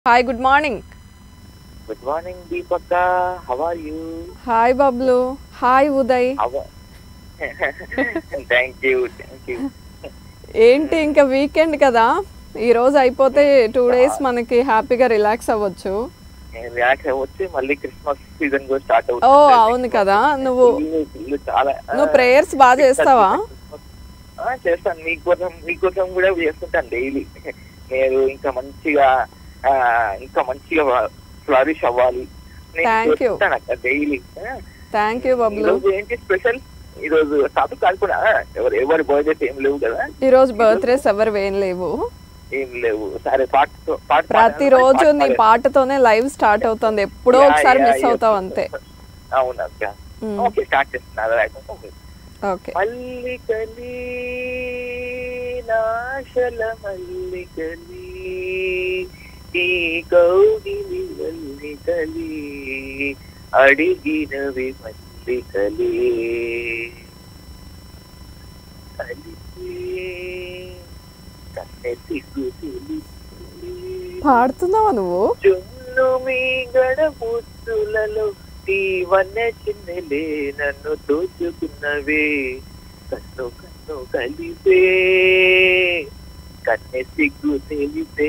Hi good morning good morning దీపక్క how are you hi Bablu hi Uday thank you thank you ఏంటి ఇంకా weekend కదా ఈ రోజు అయిపోతే టూ డేస్ మనకి హ్యాపీగా రిలాక్స్ అవ్వచ్చు రియాక్ట్ అవ్వచ్చు మళ్ళీ క్రిస్మస్ సీజన్ కూడా స్టార్ట్ ఓ అవుతుంది అవును కదా నువ్వు ఇల్లు- ఇల్లు చాలా నువ్వు ప్రేయర్స్ బాగా చేస్తావా ఆ, చేస్తాను మీకోసం మీకోసం కూడా చేస్తుంటాను డైలీ మీరు ఇంకా మంచిగా ఆ, ఇంకా మంచిగా ఫ్లరిష్ అవ్వాలి Thank you. Daily thank you Bablu ఈరోజు ఏంటి స్పెషల్ ఈరోజు టాపిక్ కాకుండా ఎవరు ఎవరి బర్త్డేస్ ఏం లేవు కదా ఈ రోజు బర్త్డేస్ ఎవరు ఏం లేవు ఏం లేవు సరే పాటతో పాట ప్రతిరోజు పాడాలి. నీ పాటతోనే లైవ్ స్టార్ట్ అవుతుంది ఎప్పుడో యా, ఒకసారి యా, మిస్ యా. అవుతావు అంతే అవును అక్క మ్, ఓకే స్టార్ట్ చేస్తున్నారు ఓకే మల్లికలి నాశల మల్లికలి ఈ కౌగిలి మల్లికలి అడిగినవి మల్లికలి కలిసి కన్నె సిగ్గు తెలిసి పాడుతున్నావా నువ్వు చున్ను మీ గడపుత్తులలో వన్న చిన్నలే నన్ను దోచుకున్నవే కన్ను కన్ను కలిపే కన్నె సిగ్గు తెలిపే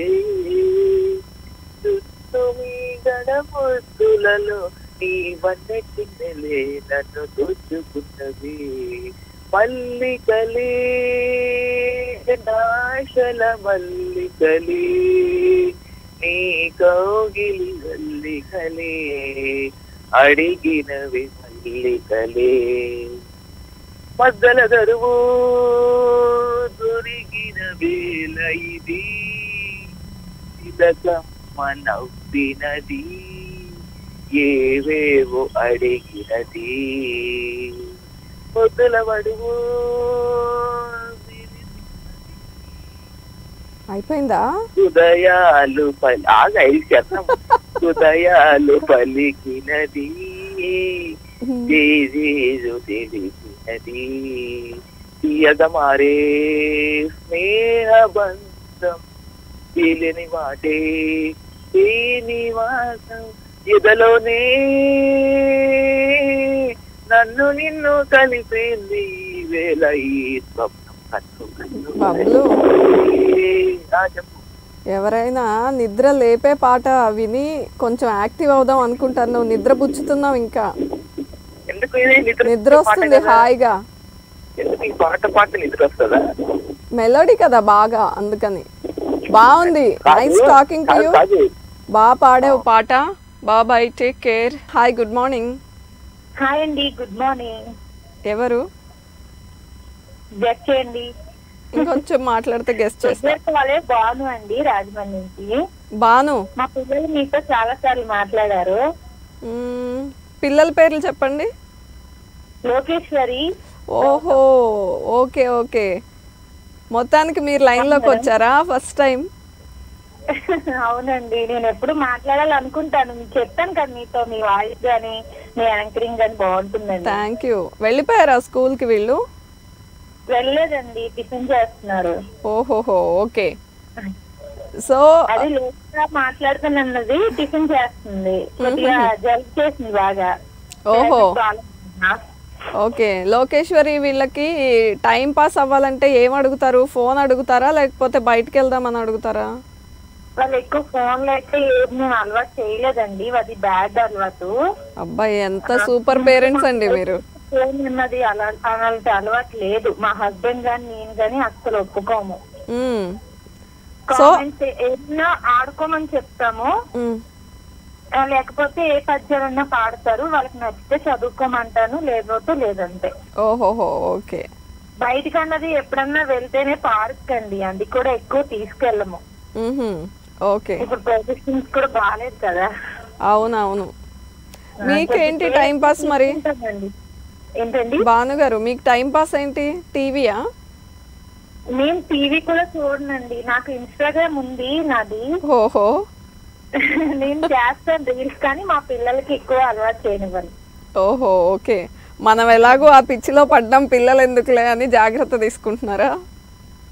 చున్ను మీ గడపుత్తులలో వన్న చిన్నలే నన్ను దోచుకున్నవే మల్లికలే నాశల మల్లికలే నీ కౌగిలి మల్లికలే అడిగినవి మల్లికలే మద్దల దరువు దొరికిన వేల ఇది ఇదకమ్మ నవ్వినది ఏవేవో అడిగినది పొద్దుల వడువు అయిపోయిందా హృదయాలు పలి ఆగా ఐదు శాతం హృదయాలు పలికినది తేజేజు తెలిసినది తీయగ మారే స్నేహ బంధం తెలియని మాటే ఏ నివాసం ఎదలోనే నన్ను నిన్ను కలిపింది ఈ వేళ ఈ స్వప్నం కన్ను కన్ను బబ్లు ఆ, చెప్పు ఎవరైనా నిద్ర లేపే పాట విని కొంచెం యాక్టివ్ అవుదాం అనుకుంటారు నువ్వు నిద్ర పుచ్చుతున్నావు ఇంకా ఎందుకు ఇది నిద్ర నిద్ర పాట వస్తుంది కదా? హాయిగా ఎందుకు ఈ పాట పాట నిద్ర వస్తుందా మెలోడీ కదా బాగా అందుకని బాగుంది నైస్ టాకింగ్ టు కాదు, యూ కాదు. బాగా పాడావు పాట bye bye take care hi good morning hi అండి గుడ్ మార్నింగ్ ఎవరు జడ్ చేయండి ఇంకొంచెం మాట్లాడితే గెస్ట్ చేస్తా ఇద్దరు వాళ్ళే బాను అండి రాజమండ్రి నుంచి బాను మా పిల్లలు మీతో చాలా సార్లు మాట్లాడారు మ్మ్, పిల్లల పేర్లు చెప్పండి లోకేశ్వరి ఓహో ఓకే ఓకే మొత్తానికి మీరు లైన్లోకి వచ్చారా ఫస్ట్ టైం అవునండి నేను ఎప్పుడు మాట్లాడాలనుకుంటాను మీకు చెప్తాను కదా మీతో మీ వాయిస్ కానీ మీ యాంకరింగ్ కానీ బాగుంటుందండి థ్యాంక్ యూ వెళ్ళిపోయారా స్కూల్కి వీళ్ళు వెళ్ళలేదండి టిఫిన్ చేస్తున్నారు ఓహోహో ఓకే సో అది లోతుగా మాట్లాడుతున్నది టిఫిన్ చేస్తుంది కొద్దిగా జల్బ్ చేసింది బాగా ఓహో బాగా ఓకే లోకేశ్వరి వీళ్ళకి టైం పాస్ అవ్వాలంటే ఏం అడుగుతారు ఫోన్ అడుగుతారా లేకపోతే బయటికి వెళ్దామని అడుగుతారా వాళ్ళు ఎక్కువ ఫోన్లు అయితే ఏది నేను అలవాటు చేయలేదండి అది బ్యాడ్ అలవాటు అబ్బాయి ఎంత సూపర్ పేరెంట్స్ అండి మీరు ఫోన్ ఉన్నది అలా అలాంటి అలవాటు లేదు మా హస్బెండ్ గాని నేను గాని అస్సలు ఒప్పుకోము మ్మ్. సో కామెంట్స్ ఏదైనా ఆడుకోమని చెప్తాము మ్మ్. ఆ, లేకపోతే ఏ పద్యాలన్నా పాడతారు వాళ్ళకి నచ్చితే చదువుకోమంటాను లేకపోతే లేదంటే ఓహోహో ఓకే బయటికి అన్నది ఎప్పుడన్నా వెళ్తేనే పార్క్ అండి అది కూడా ఎక్కువ తీసుకెళ్ళము మ్మ్హ్మ్. ఓకే ఇప్పుడు ప్రొఫెషన్స్ కూడా బాగాలేదు కదా అవునవును మీకేంటి టైం పాస్ మరి ఉంటుందండి. ఏంటండి భాను గారు మీకు టైం పాస్ ఏంటి టీవీయా నేను టీవీ కూడా చూడనండి నాకు ఇన్స్టాగ్రామ్ ఉంది నాది ఓహో నేను చేస్తాను రీల్స్ కానీ మా పిల్లలకి ఎక్కువ అలవాటు చేయనివ్వను ఓహో ఓకే మనం ఎలాగో ఆ పిచ్చిలో పడ్డాం పిల్లలు ఎందుకులే అని జాగ్రత్త తీసుకుంటున్నారా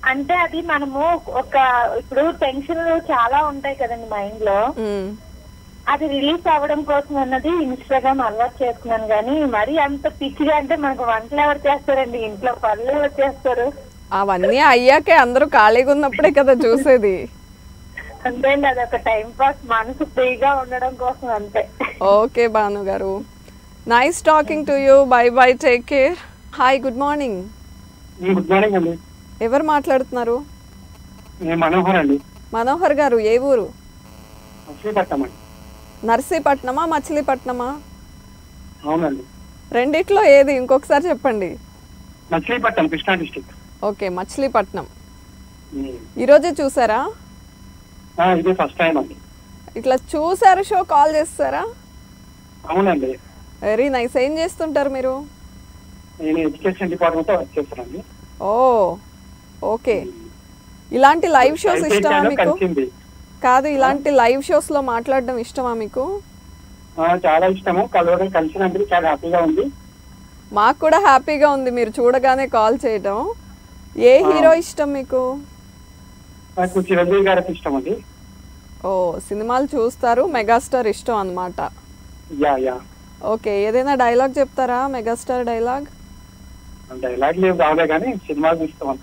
అంటే అది మనము ఒక ఇప్పుడు టెన్షన్ చాలా ఉంటాయి కదండి మైండ్ లో మ్మ్. అది రిలీఫ్ అవ్వడం కోసం అన్నది ఇన్స్టాగ్రామ్ అలవాటు చేసుకున్నాను కానీ మరి అంత పిచ్చిగా అంటే మనకు వంటలు ఎవరు చేస్తారండి ఇంట్లో పనులు ఎవరు చేస్తారు అవన్నీ అయ్యాకే అందరూ ఖాళీగా ఉన్నప్పుడే కదా చూసేది అంతే అండి అది ఒక టైం పాస్ మనసు ఫ్రీగా ఉండడం కోసం అంతే ఓకే భాను గారు nice talking to you bye bye take care hi good morning good morning అండి ఎవరు మాట్లాడుతున్నారు నేను మనోహర్ అండి మనోహర్ గారు ఏ ఊరు మచిలీపట్నం అండి నర్సీపట్నమా మచిలీపట్నమా అవునండి రెండిట్లో ఏది ఇంకొకసారి చెప్పండి మచిలీపట్నం కృష్ణా డిస్టిక్ ఓకే మచిలీపట్నం ఈరోజే చూసారా ఇదే ఫస్ట్ టైం అండి ఇట్లా చూసారు షో కాల్ చేస్తారా అవునండి వెరీ నైస్ ఏం చేస్తుంటారు మీరు నేను ఎడ్యుకేషన్ డిపార్ట్మెంట్ వర్క్ చేస్తానండి ఓ ఓకే ఇలాంటి లైవ్ షోస్ అయితే ఇష్టమా చాలా మీకు కలిసింది కాదు ఇలాంటి లైవ్ షోస్ లో మాట్లాడడం ఇష్టమా మీకు ఆ, చాలా ఇష్టము కలవడం కలిసినందుకు చాలా హ్యాపీగా ఉంది మాకు కూడా హ్యాపీగా ఉంది మీరు చూడగానే కాల్ చేయడం ఏ హీరో ఇష్టం మీకు నాకు చిరంజీవి గారికి ఇష్టం అండి ఓ సినిమాలు చూస్తారు మెగాస్టార్ ఇష్టం అన్నమాట యా యా ఓకే ఏదైనా డైలాగ్ చెప్తారా మెగాస్టార్ డైలాగ్ డైలాగ్ లేవు రావలే కానీ సినిమాలు చూస్తాం అంత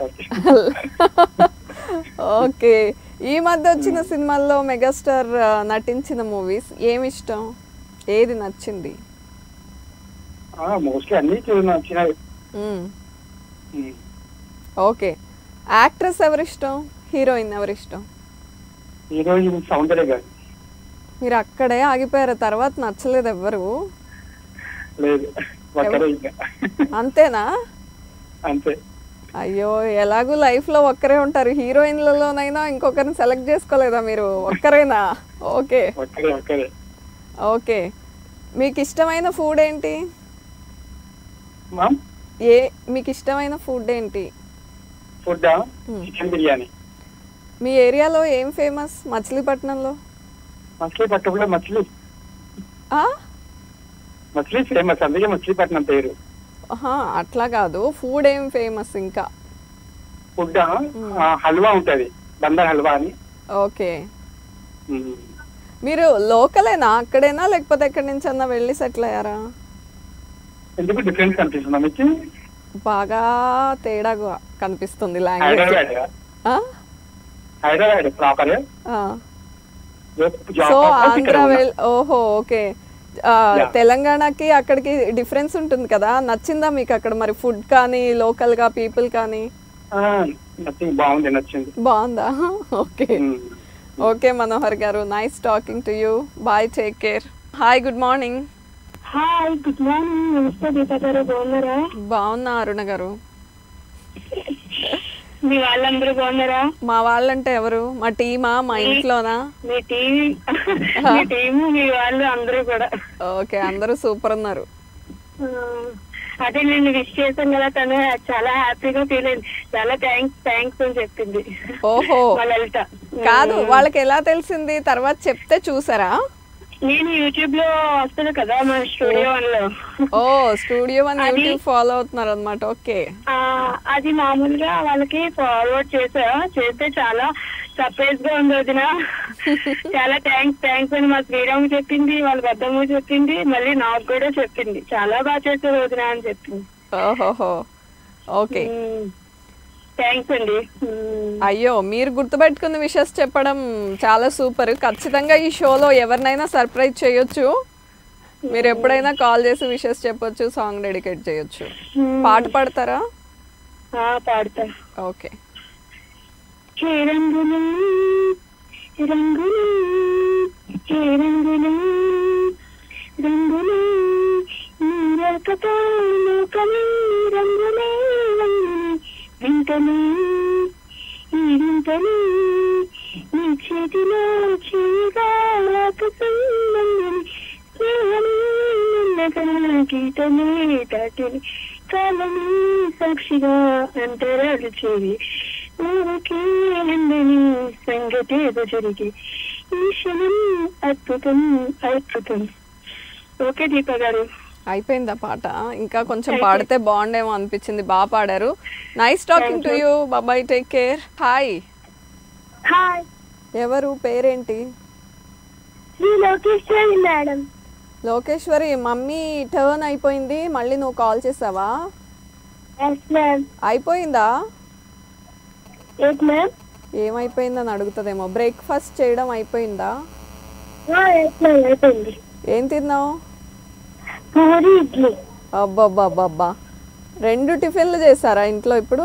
ఓకే ఈ మధ్య వచ్చిన సినిమాల్లో మెగాస్టార్ ఆ, నటించిన మూవీస్ ఏమి ఇష్టం ఏది నచ్చింది మోస్ట్లీ అన్ని చూ- నచ్చినాయి మ్మ్. ఉమ్. ఓకే యాక్ట్రెస్ ఎవరిష్టం హీరోయిన్ ఎవరిష్టం హీరోయిన్ సౌందర్య గారు మీరు అక్కడే ఆగిపోయారు తర్వాత నచ్చలేదు ఎవ్వరు లేదు ఒక్కరే ఇంకా అంతేనా అంతే అయ్యో ఎలాగూ లైఫ్ లో ఒక్కరే ఉంటారు హీరోయిన్లలోనైనా ఇంకొకరిని సెలెక్ట్ చేసుకోలేదా మీరు ఒక్కరేనా ఓకే ఒక్కరే ఒక్కరే ఓకే మీకు ఇష్టమైన ఫుడ్ ఏంటి మామ్ ఏ మీకు ఇష్టమైన ఫుడ్ ఏంటి ఫుడ్ చికెన్ బిర్యానీ మీ ఏరియాలో ఏం ఫేమస్ మచిలీపట్నంలో మచిలీపట్నంలో మచిలీ ఆ? మచిలీ ఫేమస్ అందుకే మచిలీపట్నం పేరు ఆహా, అట్లా కాదు ఫుడ్ ఏం ఫేమస్ ఇంకా ఫుడ్ హల్వా ఉంటది బందర్ హల్వా అని ఓకే ఉమ్. మీరు లోకలేనా అక్కడేనా లేకపోతే ఎక్కడి నుంచి అన్నా వెళ్ళి సెటిల్ అయ్యారా ఎందుకు డిఫరెన్స్ కనిపిస్తుందా మీకు బాగా తేడాగా కనిపిస్తుంది language Hyderabad Hyderabad proper so Andhra well ఓహో ఓకే ఆ, Yeah. తెలంగాణకి అక్కడికి డిఫరెన్స్ ఉంటుంది కదా నచ్చిందా మీకు అక్కడ మరి ఫుడ్ కానీ లోకల్ గా పీపుల్ కానీ నచ్చింది బాగుంది నచ్చింది బాగుందా ఓకే ఉమ్. ఓకే మనోహర్ గారు nice talking to you bye take care hi good morning hi good morning నమస్తే దీప గారు బాగున్నారా బాగున్నా అరుణ గారు మీ వాళ్ళందరూ బాగున్నారా మా వాళ్ళంటే ఎవరు మా టీమా మా ఇంట్లోనా మీ టీవీ మీ టీము మీ వాళ్ళు అందరూ కూడా ఓకే అందరూ సూపర్ ఉన్నారు ఆ, అదే నేను విష్ చేశాను కదా తను చాలా హ్యాపీగా ఫీల్ అయింది చాలా థ్యాంక్స్ థ్యాంక్స్ అని చెప్పింది ఓహో మా లలిత కాదు వాళ్ళకి ఎలా తెలిసింది తర్వాత చెప్తే చూసారా నేను యూట్యూబ్ లో వస్తుంది కదా మా స్టూడియో వన్ లో ఓ స్టూడియో వన్ అది- యూట్యూబ్ ఫాలో అవుతున్నారు అనమాట ఓకే ఆ, అది మామూలుగా వాళ్ళకి ఫార్వర్డ్ చేసా చేస్తే చాలా సర్ప్రైజ్ గా ఉంది వదిన చాలా థ్యాంక్స్ థ్యాంక్స్ అని మా శ్రీరామ్ చెప్పింది వాళ్ళ పెద్దమ్మ చెప్పింది మళ్ళీ నాకు కూడా చెప్పింది చాలా బాగా చేశారు వదిన అని చెప్పింది ఓహోహో ఓకే థ్యాంక్స్ అండి ఉమ్. అయ్యో మీరు గుర్తుపెట్టుకున్న విషయస్ చెప్పడం చాలా సూపర్ ఖచ్చితంగా ఈ షోలో ఎవరినైనా సర్ప్రైజ్ చేయొచ్చు మీరు ఎప్పుడైనా కాల్ చేసి విషయస్ చెప్పొచ్చు సాంగ్ డెడికేట్ చేయొచ్చు ఉమ్. పాట పాడతారా ఆ, పాడతా ఓకే ఏ రంగులు రంగులు ఏ రంగులు రంగులు నీరకతో లోకమే రంగులే రంగులే వింతలే ఈ వింతలే నీ చేతిలో చేయగా సంబంధం స్నేహమే నిన్నగా గీతలే దాటిని కాలమే సాక్షిగా అంతరాలు చేరి ఊరికే ఎందని సంగతి జరిగి ఈ క్షణం అద్భుతం అద్భుతం ఓకే దీప గారు అయిపోయిందా పాట ఇంకా కొంచెం పాడితే బాగుండేమో అనిపించింది బాగా పాడారు nice talking to you bye bye take care hi hi ఎవరు పేరేంటి Shri Lokeshwari madam Lokeshwari mummy turn అయిపోయింది మళ్ళీ నువ్వు కాల్ చేసావా ఎస్ మ్యామ్ అయిపోయిందా ఎస్ మ్యామ్ ఏమైపోయిందని అడుగుతుందేమో బ్రేక్ఫాస్ట్ చేయడం అయిపోయిందా ఎస్ మ్యామ్ అయిపోయింది ఏం తిన్నావు పూరి ఇడ్లీ అబ్బబ్బబ్బబ్బా రెండు టిఫిన్లు చేశారా ఇంట్లో ఇప్పుడు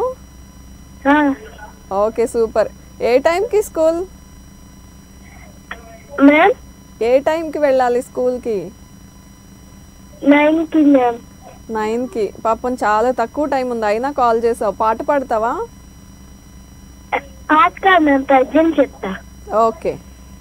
ఓకే సూపర్ ఏ టైంకి స్కూల్ మ్యామ్ ఏ టైంకి వెళ్ళాలి స్కూల్కి నైన్ కి మ్యామ్ నైన్కి పాపం చాలా తక్కువ టైం ఉంది అయినా కాల్ చేసావు పాట పాడతావా పాట మ్యామ్ పద్యం చెప్తా ఓకే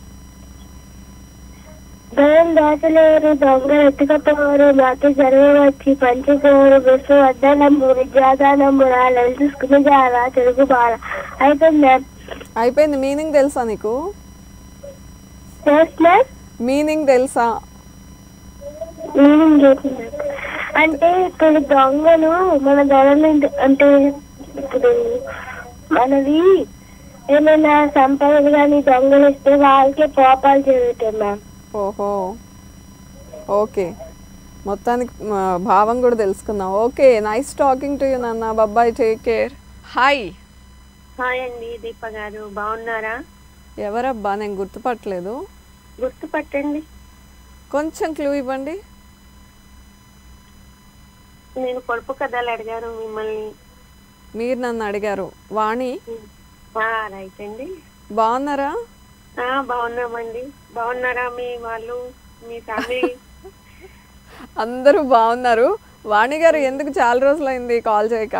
దయం దాచలేరు దొంగ ఎత్తుకపోరు మాకు జరువు వచ్చి పంచుకోరు బస్సు వద్దనము విద్యాదానము రాలని చూసుకుని జారా తెలుగు బాల అయిపోయింది మ్యామ్ అయిపోయింది మీనింగ్ తెలుసా నీకు ఎస్ మ్యామ్ మీనింగ్ తెలుసా మీనింగ్ ఏంటి మ్యామ్? అంటే ఇప్పుడు దొంగలు మన గవర్నమెంట్ అంటే ఇప్పుడు మనది ఏమైనా సంపదలు కానీ దొంగలు ఇస్తే వాళ్ళకే కోపాలు జరుగుతాయి మ్యామ్ ఓహో ఓకే మొత్తానికి మా భావం కూడా తెలుసుకుందాం okay nice talking to you నాన్న bye bye take care hi hi అండి దీప గారు బాగున్నారా ఎవరబ్బా నేను గుర్తుపట్టలేదు గుర్తుపట్టండి కొంచెం క్లూ ఇవ్వండి నేను పొడుపు కథలు అడిగాను మిమ్మల్ని మీరు నన్ను అడిగారు వాణి రైట్ అండి బాగున్నారా ఆ, బాగున్నామండి బాగున్నారా మీ వాళ్ళు మీ ఫ్యామిలీ అందరూ బాగున్నారు వాణి గారు ఎందుకు చాలా రోజులైంది కాల్ చేయక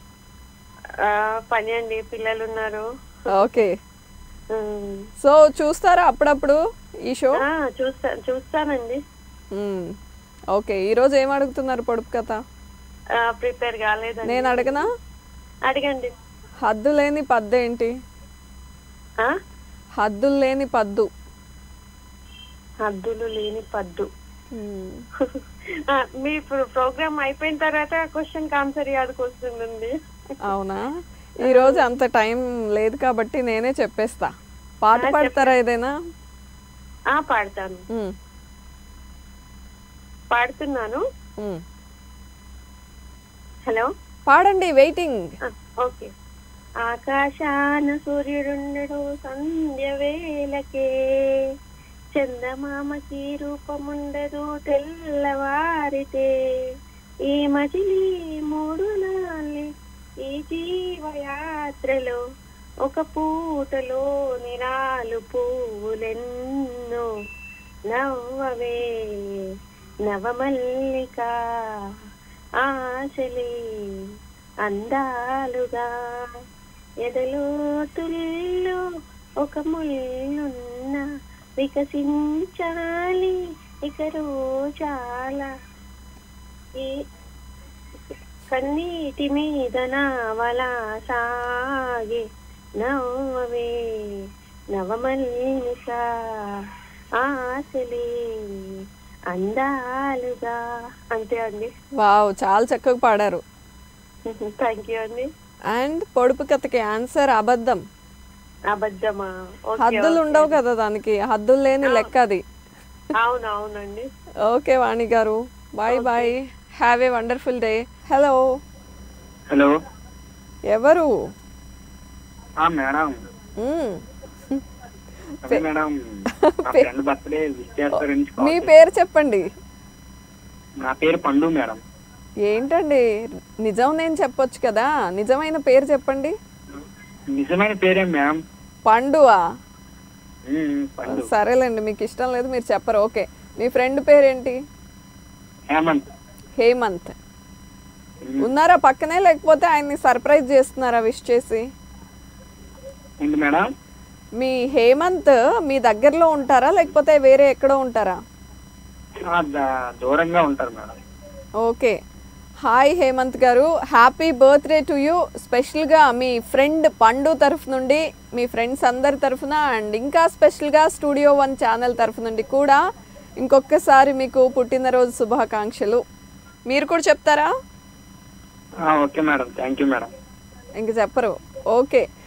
పని అండి పిల్లలు ఉన్నారు ఓకే ఉమ్. సో చూస్తారా అప్పుడప్పుడు ఈ షో ఆ, చూస్తా చూస్తానండి మ్మ్. ఓకే ఈరోజు ఏం అడుగుతున్నారు పొడుపు కథ ప్రిపేర్ కాలేదండి నేను అడగనా అడగండి హద్దు లేని పద్దు ఏంటి ఆ? హద్దులు లేని పద్దు హద్దులు లేని పద్దు మ్మ్. ఆ, మీ ప్రోగ్రామ్ అయిపోయిన తర్వాత క్వశ్చన్ ఆన్సర్ యాదకు వస్తుందండి అవునా ఈరోజు అంత టైం లేదు కాబట్టి నేనే చెప్పేస్తా పాట పాడతారా ఏదైనా ఆ పాడతాను మ్మ్. పాడుతున్నాను మ్మ్. హలో పాడండి వెయిటింగ్ ఆ, ఓకే ఆకాశాన సూర్యుడుండడు సంధ్య వేళకే చందమామకి రూపముండదు తెల్లవారితే ఈ మజిలీ మూడు నాళ్ళే ఈ జీవయాత్రలో ఒక పూటలో నిరాలు పువ్వులెన్నో నవ్వవే నవమల్లిక ఆశలే అందాలుగా ఎదలోతుల్లో ఒక ముళ్ళున్న వికసించాలి ఇక రోజాల ఈ కన్నీటి మీద నావలా సాగే నవ్వవే నవమల్లిక ఆశలే అందాలుగా అంతే అండి వావ్ చాలా చక్కగా పాడారు థ్యాంక్ యూ అండి అండ్ పొడుపు కథకి ఆన్సర్ అబద్ధం అబద్ధమా ఓకే హద్దులు ఉండవు కదా దానికి హద్దులు లేని లెక్క అది అవును అవునండి ఓకే వాణి గారు bye bye have a wonderful day hello hello ఎవరు ఆ మేడం మ్మ్. అదే మేడం నా ఫ్రెండ్ బర్త్డే విష్ చేస్తారని call మీ చేశాను. పేరు చెప్పండి నా పేరు పండు మేడం ఏంటండి నిజం నేను చెప్పొచ్చు కదా నిజమైన పేరు చెప్పండి నిజమైన పేరే మ్యామ్ పండువా ఉమ్, పండు సరేలేండి మీకు ఇష్టం లేదు మీరు చెప్పరు ఓకే మీ ఫ్రెండ్ పేరేంటి హేమంత్ హేమంత్ ఉన్నారా పక్కనే లేకపోతే ఆయన్ని సర్ప్రైజ్ చేస్తున్నారా విష్ చేసి ఏంటి మేడం మీ హేమంత్ మీ దగ్గరలో ఉంటారా లేకపోతే వేరే ఎక్కడో ఉంటారా ఆ, ద- దూరంగా ఉంటారు మేడం ఓకే హాయ్ హేమంత్ గారు హ్యాపీ బర్త్డే టు యూ స్పెషల్గా మీ ఫ్రెండ్ పండు తరఫు నుండి మీ ఫ్రెండ్స్ అందరి తరఫున అండ్ ఇంకా స్పెషల్గా స్టూడియో వన్ ఛానల్ తరఫు నుండి కూడా ఇంకొకసారి మీకు పుట్టినరోజు శుభాకాంక్షలు మీరు కూడా చెప్తారా ఆ, okay madam thank you madam ఇంక చెప్పరు ఓకే